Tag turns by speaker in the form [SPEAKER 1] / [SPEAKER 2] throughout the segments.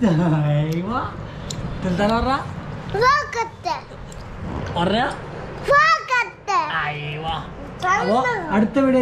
[SPEAKER 1] തുൽത്താൻ പറഞ്ഞ
[SPEAKER 2] വാക്കത്തെ
[SPEAKER 1] പറഞ്ഞ
[SPEAKER 2] വാക്കത്തെ
[SPEAKER 1] അപ്പോ അടുത്ത വീഡിയോ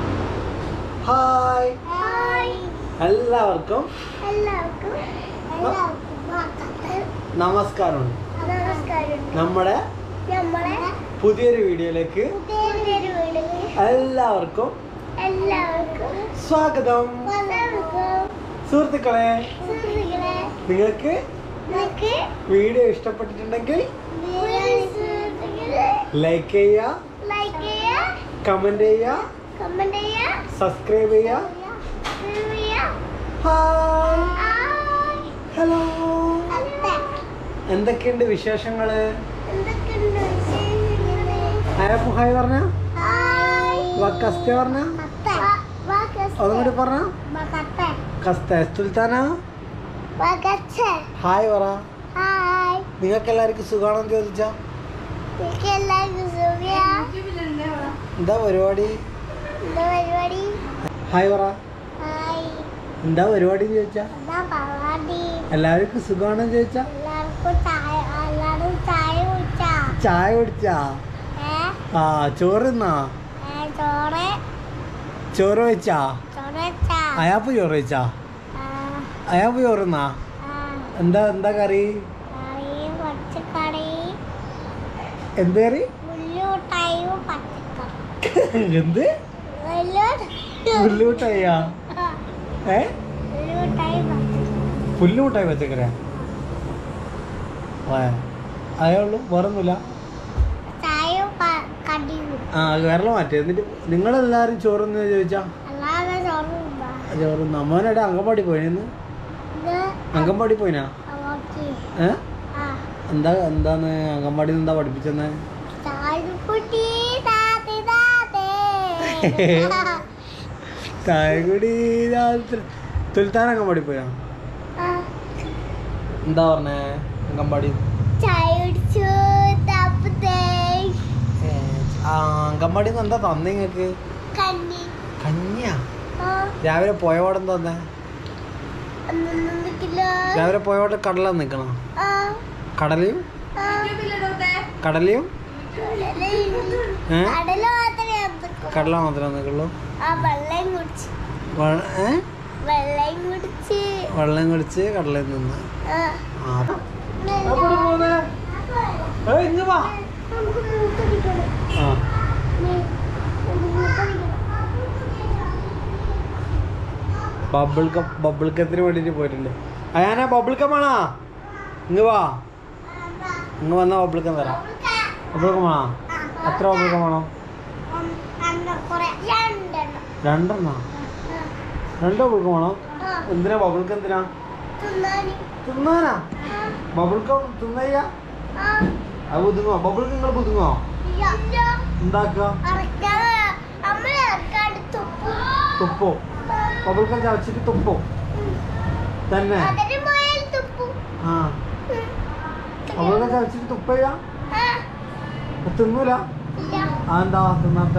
[SPEAKER 1] ഹായ്
[SPEAKER 2] ഹായ്
[SPEAKER 1] എല്ലാവർക്കും
[SPEAKER 2] എല്ലാവർക്കും എല്ലാവർക്കും വാക്കത്തെ
[SPEAKER 1] നമസ്കാരം
[SPEAKER 2] നമസ്കാരം
[SPEAKER 1] നമ്മുടെ
[SPEAKER 2] നമ്മളെ
[SPEAKER 1] പുതിയൊരു വീഡിയോയിലേക്ക്
[SPEAKER 2] പുതിയൊരു വീടിന്
[SPEAKER 1] എല്ലാവർക്കും
[SPEAKER 2] എല്ലാവർക്കും
[SPEAKER 1] സ്വാഗതം
[SPEAKER 2] വന്നവർക്കും
[SPEAKER 1] സുഹൃത്തുക്കളെ
[SPEAKER 2] സുഹൃത്തുക്കളെ
[SPEAKER 1] നിങ്ങൾക്ക്
[SPEAKER 2] നിങ്ങൾക്ക്
[SPEAKER 1] വീഡിയോ ഇഷ്ടപ്പെട്ടിട്ടുണ്ടെങ്കിൽ
[SPEAKER 2] സുഹൃത്തുക്കളെ
[SPEAKER 1] ലൈക്ക് ചെയ്യുക
[SPEAKER 2] ലൈക്ക് ചെയ്യുക
[SPEAKER 1] കമന്റ് ചെയ്യുക
[SPEAKER 2] കമന്റ് ചെയ്യുക
[SPEAKER 1] സബ്സ്ക്രൈബ് ചെയ്യുക
[SPEAKER 2] സബ്സ്ക്രൈബ് ചെയ്യുക
[SPEAKER 1] ഹായ്
[SPEAKER 2] ഹായ്
[SPEAKER 1] ഹലോ
[SPEAKER 2] അല്ല
[SPEAKER 1] എന്തൊക്കെയുണ്ട് വിശേഷങ്ങള്
[SPEAKER 2] എന്തൊക്കെയുണ്ട് വിശേഷങ്ങള്
[SPEAKER 1] ആരപ്പു ഹായ് പറഞ്ഞ
[SPEAKER 2] ഹായ്
[SPEAKER 1] കസ്ത പറഞ്ഞ
[SPEAKER 2] കത്തെ വാക്കത്തെ
[SPEAKER 1] അതും കൂടി പറഞ്ഞ
[SPEAKER 2] വാക്കത്തെ
[SPEAKER 1] കസ്ത സുൽത്താന
[SPEAKER 2] വാക്കത്തെ
[SPEAKER 1] ഹായ് പറ
[SPEAKER 2] ഹായ്
[SPEAKER 1] നിങ്ങൾക്ക് എല്ലാവർക്കും സുഖാണെന്ന് ചോദിച്ചാ
[SPEAKER 2] നിങ്ങൾക്ക് എല്ലാവർക്കും സുഖിയാ
[SPEAKER 1] എന്താ പരിപാടി
[SPEAKER 2] എന്താ പരിപാടി
[SPEAKER 1] ഹായ് പറ
[SPEAKER 2] ഹായ്
[SPEAKER 1] എന്താ പരിപാടി എന്ന് ചോദിച്ചാ
[SPEAKER 2] എന്താ പരിപാടി
[SPEAKER 1] എല്ലാവർക്കും സുഖാണെന്ന് ചോദിച്ചാ
[SPEAKER 2] എല്ലാവർക്കും ചായ എല്ലാവരും ചായ കുടിച്ചാ
[SPEAKER 1] ചായ കുടിച്ചാ
[SPEAKER 2] ഏ
[SPEAKER 1] ആ ചോറ് തിന്നാ
[SPEAKER 2] ഏ, ചോറ്
[SPEAKER 1] ചോറ് വെച്ചാ
[SPEAKER 2] ചോറ് വെച്ചാ
[SPEAKER 1] അയാപ്പ് ചോറ് വെച്ചാ
[SPEAKER 2] ആ,
[SPEAKER 1] അയാപ്പ് ചോറ് തിന്നാ
[SPEAKER 2] ആ,
[SPEAKER 1] എന്താ എന്താ കറി
[SPEAKER 2] കറി പച്ചക്കറി
[SPEAKER 1] എന്ത് കറി
[SPEAKER 2] ഉള്ളിട്ടായും പച്ചക്കറി
[SPEAKER 1] എന്ത്
[SPEAKER 2] ഉള്ളിട്ടായും
[SPEAKER 1] പുല്ലുമുട്ടായിയാ ഏ
[SPEAKER 2] ഉള്ളിട്ടായും പച്ചക്കറി
[SPEAKER 1] പുല്ലുമുട്ടായി പച്ചക്കറിയാ ആ അതേ ഉള്ളൂ വേറൊന്നുമില്ല
[SPEAKER 2] ചായയും ക- കടിയും
[SPEAKER 1] ആ വേറെ മാറ്റി എന്നിട്ട് നിങ്ങളെല്ലാവരും ചോറൊന്ന് ചോദിച്ചാ
[SPEAKER 2] അല്ലാതെ ചോറുണ്ടാ
[SPEAKER 1] ചോറ് നമ്മനെടെ അങ്കൻവാടി പോയിന്ന്
[SPEAKER 2] ഇത്
[SPEAKER 1] അങ്കൻവാടി പോയിനാ
[SPEAKER 2] ഓക്കെ
[SPEAKER 1] ഏ
[SPEAKER 2] ആ
[SPEAKER 1] എന്താ എന്താന്ന് അങ്കൻവാടി എന്താ പഠിപ്പിച്ചെന്ന്
[SPEAKER 2] ചായക്കുട്ടി താത്തി താത്തേ
[SPEAKER 1] തായകുടി തുൽത്താൻ അങ്കൻവാടി പോയാ
[SPEAKER 2] ആ,
[SPEAKER 1] എന്താ പറഞ്ഞേ അങ്കൻവാടി
[SPEAKER 2] ചായ കുടിച്ചു തപ്പത്തേ
[SPEAKER 1] ഏ, ആ അങ്കൻവാടി എന്താ തന്നെ നിങ്ങക്ക്
[SPEAKER 2] കഞ്ഞി
[SPEAKER 1] കഞ്ഞിയാ
[SPEAKER 2] ആ
[SPEAKER 1] രാവിലെ പോയപാടെ എന്താ തന്നെ
[SPEAKER 2] ഒന്നൊന്നും നിൽക്കില്ല
[SPEAKER 1] രാവിലെ പോയപാടെ കടല നിക്കണം
[SPEAKER 2] ആ
[SPEAKER 1] കടലയും
[SPEAKER 2] ആ
[SPEAKER 1] കടലയും ഏ
[SPEAKER 2] കടല മാത്രമേ നിൽക്കൂ
[SPEAKER 1] കടല മാത്രമേ നിൽക്കുള്ളൂ
[SPEAKER 2] ആ വെള്ളം കുടിച്ച്
[SPEAKER 1] വെ- ഏ
[SPEAKER 2] വെള്ളം കുടിച്ച്
[SPEAKER 1] വെള്ളം കുടിച്ച് കടലയിൽ നിന്ന്
[SPEAKER 2] ആ
[SPEAKER 1] ആ ഇങ്ങ് വാ
[SPEAKER 2] നമുക്ക് മൂക്കടിക്കണം
[SPEAKER 1] ആ ബബിൾ കം ബബിൾ കത്തിന് വേണ്ടിട്ട് പോയിട്ടുണ്ട് അയാനാ ബബിൾ കം ആണാ ഇങ്ങ് വാ ഇങ്ങ് വന്ന ബബിൾ കം തരാം ബബിൾ കം ആണോ എത്ര ബബിൾ കം വേണം രണ്ടെണ്ണ രണ്ട് ബബിൾ കം വേണോ എന്തിനാ ബബിൾ കം എന്തിനാ തിന്നാനാ ബബിൾ കം തിന്നയ്യ അത് ബുദ്ധിങ്ങോ ബബിൾ കം നിങ്ങൾ ബുദ്ധിങ്ങോ ഉണ്ടാക്കുക തുപ്പോ ബബിൾ കം ചവച്ചിട്ട് തുപ്പോ തന്നെ ആ ബബിൾ കം ചവച്ചിട്ട് തുപ്പയ്യ തിന്നൂല അതെന്താ തിന്നാത്ത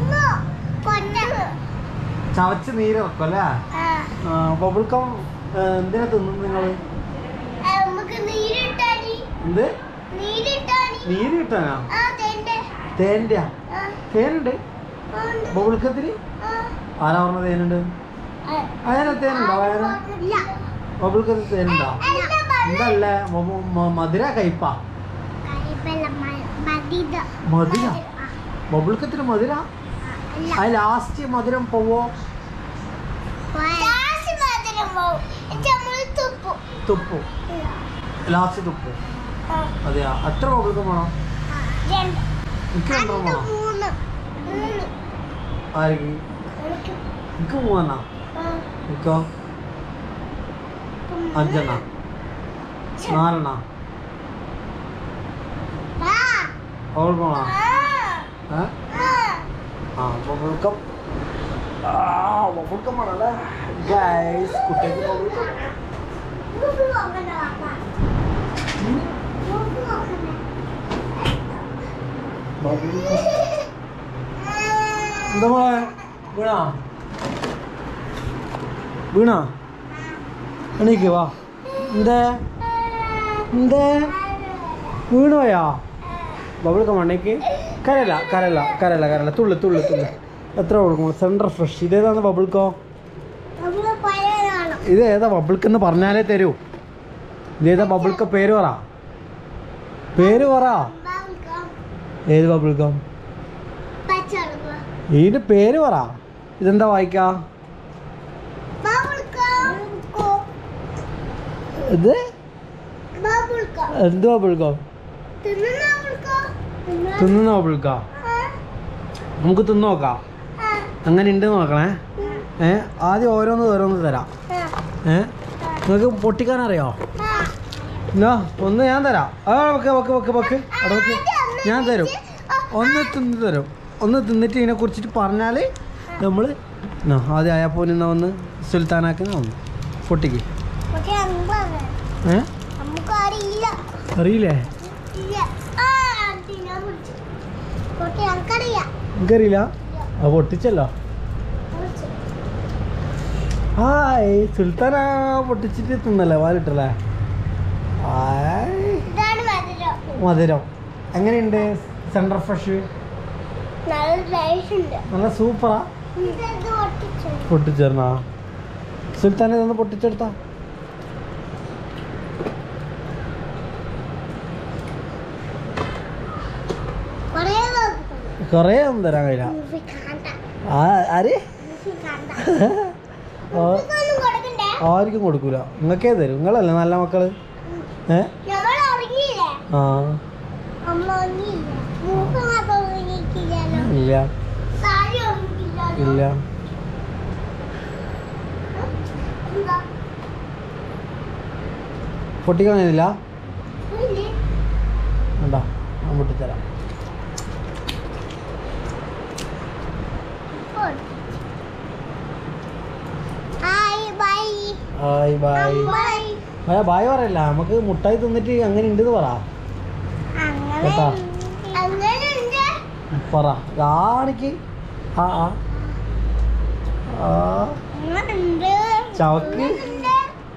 [SPEAKER 1] ചവച്ച് നീരിറക്കും അല്ലേ ബബിൾ കം എന്തിനാ തിന്നുന്നത് നിങ്ങള്
[SPEAKER 2] നമുക്ക് നീരിട്ടാടി
[SPEAKER 1] എന്ത്
[SPEAKER 2] നീരിട്ടാടി
[SPEAKER 1] നീര് കിട്ടാനാ
[SPEAKER 2] ആ തേന്റെ
[SPEAKER 1] തേൻ്റെ
[SPEAKER 2] ആ
[SPEAKER 1] തേനുണ്ട്
[SPEAKER 2] ആ, ഉണ്ട്.
[SPEAKER 1] ബബിൾ കത്തിന്
[SPEAKER 2] ആ
[SPEAKER 1] ആരാ പറഞ്ഞ തേനുണ്ട് അയന തേനുണ്ടോ അയന
[SPEAKER 2] ഇല്ല.
[SPEAKER 1] ബബിൾ കത്ത് തേനുണ്ടോ
[SPEAKER 2] അല്ല, മതി.
[SPEAKER 1] എന്തല്ലേ മധുര കയ്പ
[SPEAKER 2] കൈപ്പല്ല, മ- മതിത.
[SPEAKER 1] മധുര
[SPEAKER 2] ആ,
[SPEAKER 1] ബബിൾ കത്തിന് മധുര
[SPEAKER 2] അല്ല.
[SPEAKER 1] അത് ലാസ്റ്റ് മധുരം പോവോ
[SPEAKER 2] ലാസ്റ്റ് മധുരം പോവും. എന്നിട്ട് നമ്മള് തുപ്പും.
[SPEAKER 1] തുപ്പു ലാസ്റ്റ് തുപ്പു
[SPEAKER 2] ആ,
[SPEAKER 1] അതെയാ എത്ര ബബിൾ കം വേണം
[SPEAKER 2] ആ, രണ്ട്.
[SPEAKER 1] എനിക്ക് രണ്ടെണ്ണം
[SPEAKER 2] രണ്ട്,
[SPEAKER 1] വേണം
[SPEAKER 2] മൂന്ന്. മൂന്ന്.
[SPEAKER 1] ആർക്ക്
[SPEAKER 2] എനിക്ക്,
[SPEAKER 1] എനിക്ക് മൂന്നെണ്ണ
[SPEAKER 2] ആ,
[SPEAKER 1] എനിക്കോ
[SPEAKER 2] മൂന്ന്.
[SPEAKER 1] അഞ്ചെണ്ണ നാലെണ്ണ
[SPEAKER 2] ആ,
[SPEAKER 1] ബബിൾ കം വേണോ
[SPEAKER 2] ആ,
[SPEAKER 1] ഏ
[SPEAKER 2] ആ.
[SPEAKER 1] ആ ബബിൾ കം ആ ബബിൾ കം വേണല്ലേ ഗൈസ് കുട്ടിക്ക് ബബിൾ കം
[SPEAKER 2] മൂക്ക് നോക്കണ്ട, വാപ്പ. മൂക്ക് നോക്കണ്ട.
[SPEAKER 1] ബബിൾ കം എന്താ മോളെ വീണാ വീണാ എണീക്ക് വാ എന്തേ എന്തേ വീണ് പോയാ ബബിൾക്ക് മണ്ണയ്ക്ക് കരല്ല കരല്ല കരല്ല കരല്ല തുള്ളു തുള്ളു തുള്ളു എത്ര കൊടുക്കും സെൻറ്റർ ഫ്രഷ് ഇതേതാണ് ബബിൾക്കോ
[SPEAKER 2] നമ്മള് പഴയതാണ്
[SPEAKER 1] ഇത് ഏതാ ബബിൾക്ക് എന്ന് പറഞ്ഞാലേ തരൂ ഇതേതാ ബബിൾക്ക് പേര് പറ പേര് പറ
[SPEAKER 2] ബാബുക്കാം
[SPEAKER 1] ഏത് ബബിൾക്കം
[SPEAKER 2] പച്ചളക്കുക
[SPEAKER 1] ഇതിന്റെ പേര് പറ ഇതെന്താ വായിക്കാ
[SPEAKER 2] ബാബുൾക്കാം
[SPEAKER 1] ഇത്
[SPEAKER 2] ബാബുൾക്കാം
[SPEAKER 1] എന്ത് ബബിൾക്കം
[SPEAKER 2] തിന്നുന്ന ബാബുൾക്കാം
[SPEAKER 1] തിന്നുന്ന ബബിൾക്കാ നമുക്ക് തിന്നു നോക്കാം അങ്ങനെ ഉണ്ട് നോക്കണേ ഏ ആദ്യം ഓരോന്ന് ഓരോന്ന് തരാം ഏ നിങ്ങൾക്ക് പൊട്ടിക്കാൻ അറിയോ എന്നാ ഒന്ന് ഞാൻ തരാം ആ വെക്ക് വെക്ക് വെക്ക് വെക്ക് അവിടെ വെക്ക് ഞാൻ തരും ഒന്ന് തിന്ന് തരും ഒന്ന് തിന്നിട്ട് ഇതിനെ കുറിച്ചിട്ട് പറഞ്ഞാൽ നമ്മൾ ആദ്യം അയാപ്പോനിന്ന ഒന്ന് സുൽത്താനാക്കുന്ന ഒന്ന് പൊട്ടിക്ക്
[SPEAKER 2] പക്ഷെ അമ്പാണ്
[SPEAKER 1] ഏ
[SPEAKER 2] നമുക്ക് അറിയില്ല
[SPEAKER 1] അറിയില്ലേ
[SPEAKER 2] ഇല്ല ആ അതിനാ പിടിച്ചു പക്ഷെ ഞങ്ങൾക്കറിയാം
[SPEAKER 1] എനിക്കറിയില്ല ആ പൊട്ടിച്ചല്ലോ ഹായ് സുൽത്താനാ പൊട്ടിച്ചിട്ട് തിന്നല്ലേ വാലിട്ടല്ലേ ഹായ്
[SPEAKER 2] ഇതാണ് മധുരം
[SPEAKER 1] മധുരം എങ്ങനെയുണ്ട് സെൻട്രൽ ഫ്രഷ്
[SPEAKER 2] നല്ല ടേസ്റ്റ് ഉണ്ട്
[SPEAKER 1] നല്ല സൂപ്പറാ
[SPEAKER 2] ഇതെന്ത് പൊട്ടിച്ചു
[SPEAKER 1] പൊട്ടിച്ചേർന്നാ സുൽത്താൻ ഇതൊന്ന് പൊട്ടിച്ചെടുത്താ
[SPEAKER 2] കുറേ
[SPEAKER 1] കുറേ ഒന്നും തരാൻ കഴിയില്ല
[SPEAKER 2] മൂവി കാണണ്ട
[SPEAKER 1] ആ ആര്
[SPEAKER 2] മൂവി കാണണ്ട
[SPEAKER 1] ആ,
[SPEAKER 2] ഇതൊന്നും കൊടുക്കണ്ടേ
[SPEAKER 1] ആർക്കും കൊടുക്കൂല നിങ്ങൾക്കേ തരും നിങ്ങളല്ലേ നല്ല മക്കള് ഏ
[SPEAKER 2] നമ്മൾ ഉറങ്ങിയില്ലേ
[SPEAKER 1] ആ
[SPEAKER 2] അമ്മ ഉറങ്ങിയില്ലേ മൂക്ക് മാത്രം ഉറങ്ങിയിട്ടില്ലല്ലോ
[SPEAKER 1] ഇല്ല
[SPEAKER 2] താഴെ ഉറങ്ങിയില്ലല്ലോ
[SPEAKER 1] ഇല്ല
[SPEAKER 2] എന്താ
[SPEAKER 1] പൊട്ടിക്കാൻ കഴിയുന്നില്ല
[SPEAKER 2] ഇല്ലേ?
[SPEAKER 1] ഉണ്ടോ ഞാൻ പൊട്ടിത്തരാം
[SPEAKER 2] ഇപ്പോൾ. Hi bye
[SPEAKER 1] hi bye
[SPEAKER 2] bye
[SPEAKER 1] ആ ബായ് പറയല്ല നമുക്ക് മുട്ടായി തിന്നിട്ട് അങ്ങനെ ഉണ്ടെന്ന് പറ
[SPEAKER 2] അങ്ങനെ
[SPEAKER 1] കേട്ടാ?
[SPEAKER 2] അങ്ങനെ ഉണ്ട്
[SPEAKER 1] പറ കാണിക്ക് ആ ആ ആ
[SPEAKER 2] അങ്ങനെ ഉണ്ട്
[SPEAKER 1] ചവക്ക്.
[SPEAKER 2] ഉണ്ട്.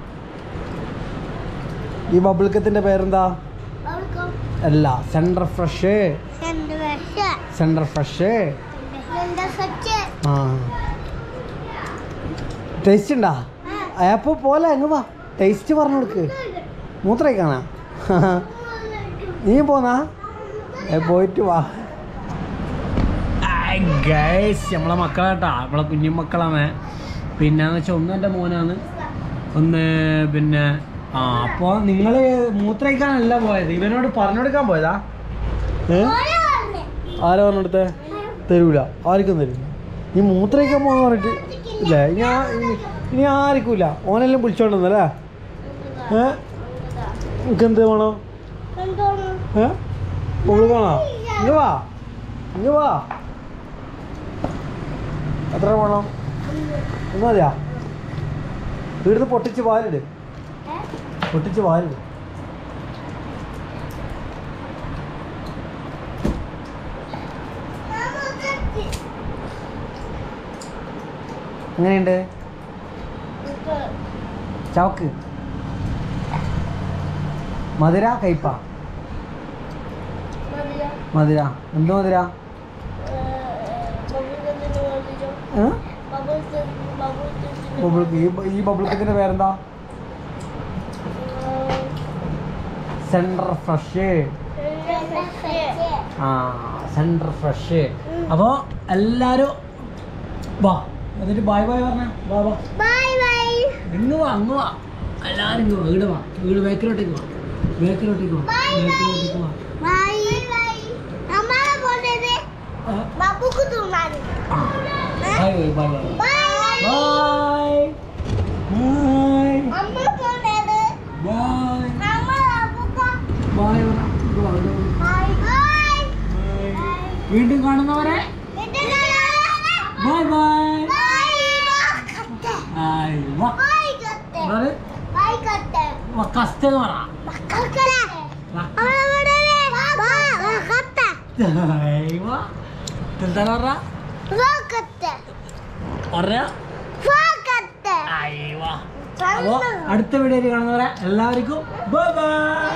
[SPEAKER 1] ഈ ബബിൾക്കത്തിന്റെ പേരെന്താ
[SPEAKER 2] അവൾക്കോ?
[SPEAKER 1] അല്ല സെൻട്രൽ ഫ്രഷ്
[SPEAKER 2] രണ്ട് വർഷം
[SPEAKER 1] സെൻട്രൽ ഫ്രഷ്
[SPEAKER 2] രണ്ട് സച്ച്
[SPEAKER 1] ആ ടേസ്റ്റ് ഉണ്ടാ അപ്പോൾ പോലെ അങ്ങ് വാ ടേസ്റ്റ് പറഞ്ഞു കൊടുക്ക് മൂത്രയ്ക്കാണാ നീ പോന്നാ ഏ, പോയിട്ട് വാ ഗൈസ് നമ്മളെ മക്കളാട്ടാ നമ്മളെ കുഞ്ഞുമക്കളാണ് പിന്നെന്ന് വെച്ചാൽ ഒന്ന് എൻ്റെ മോനാണ് ഒന്ന് പിന്നെ ആ അപ്പോൾ നിങ്ങൾ മൂത്രയ്ക്കാനല്ല പോയത് ഇവനോട് പറഞ്ഞു കൊടുക്കാൻ പോയതാ ഏ ആരാ പറഞ്ഞെടുത്തേ തരൂല ആർക്കും തരില്ല നീ മൂത്രയ്ക്കാൻ പോന്ന് പറഞ്ഞിട്ട് ഇല്ല ഞാൻ ഇനി ആർക്കുമില്ല ഓനെല്ലാം വിളിച്ചോണ്ടെന്നല്ലേ ഏ നിനക്ക് എന്ത് വേണം
[SPEAKER 2] എന്തോന്ന്
[SPEAKER 1] ഏ മുകളിൽ കാണാ ഇങ്ങ് വാ ഇങ്ങ് വാ എത്ര വേണം ഒന്ന് മതിയാ വീടിന്ന് പൊട്ടിച്ച് വാലിട് പൊട്ടിച്ച് വാലിട് എങ്ങനെയുണ്ട് ചവക്ക് മധുര കയ്പ മധുര എന്ത് മധുര ഏ? ബബിൾക്ക് ഈ ബ- ഈ ബബിൾക്കത്തിന്റെ പേരെന്താ സെൻട്രൽ ഫ്രഷ് ആ സെൻട്രൽ ഫ്രഷ് അപ്പോൾ എല്ലാവരും വാ എന്നിട്ട് ബായ് ബായ് പറഞ്ഞ വാ വാ
[SPEAKER 2] ബൈ ബൈ
[SPEAKER 1] ഇങ്ങ് വാ അങ്ങ് വാ എല്ലാവരും ഇങ്ങ് വാ വീട് വാ വീട് ബേക്കിലോട്ടേക്ക് വാ ബേക്കിലോട്ടേക്ക് വാ ബേക്കിലോട്ടേക്ക് വാ
[SPEAKER 2] ബൈ ബൈ നമ്മളെ പോയത്
[SPEAKER 1] ആ,
[SPEAKER 2] ബാബുക്ക് തിന്നാൻ
[SPEAKER 1] ആ. Bye bye bye bye
[SPEAKER 2] bye
[SPEAKER 1] bye bye
[SPEAKER 2] അമ്മ പോയത്
[SPEAKER 1] ബായ്
[SPEAKER 2] നമ്മൾ ബാബുക്ക
[SPEAKER 1] ബായ് പറ. ഇങ്ങ് വാ, ഇങ്ങ് വാ.
[SPEAKER 2] Bye bye
[SPEAKER 1] bye. വീണ്ടും കാണുന്നവരെ ബൈ ബൈ ആയി വാ എന്താണ്? വാ, കസ്റ്റ് എന്ന് പറ വാ. ആയി വാ. എന്താണ് പറ പറഞ്ഞ ആയി വാ
[SPEAKER 3] അപ്പോൾ അടുത്ത വീഡിയോയിൽ കാണുന്നവരെ എല്ലാവർക്കും ബൈ ബൈ